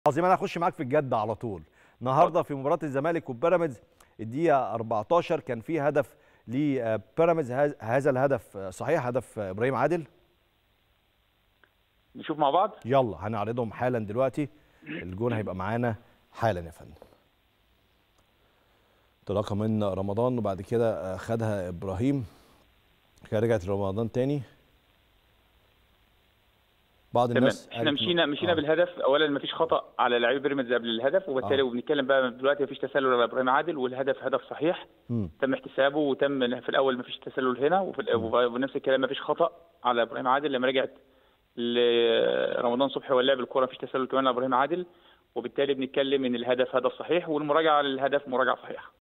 عظيم انا هخش معاك في الجد على طول النهارده في مباراه الزمالك وبيراميدز الدقيقه 14 كان في هدف لبيراميدز هذا- هذا الهدف صحيح هدف ابراهيم عادل نشوف مع بعض يلا هنعرضهم حالا دلوقتي الجون هيبقى معانا حالا يا فندم انطلاقه من رمضان وبعد كده خدها ابراهيم كده رجعت رمضان تاني بعض تمام الناس احنا قالت- مشينا مشينا آه. بالهدف اولا ما فيش خطا على لعيبه بيراميدز قبل الهدف وبالتالي آه. وبنتكلم بقى دلوقتي ما فيش تسلل على ابراهيم عادل والهدف هدف صحيح مم. تم احتسابه وتم في الاول ما فيش تسلل هنا وفي الأ- ونفس الكلام ما فيش خطا على ابراهيم عادل لما رجعت لرمضان صبحي واللعب الكوره ما فيش تسلل كمان على ابراهيم عادل وبالتالي بنتكلم ان الهدف هدف صحيح والمراجعه للهدف مراجعه صحيحه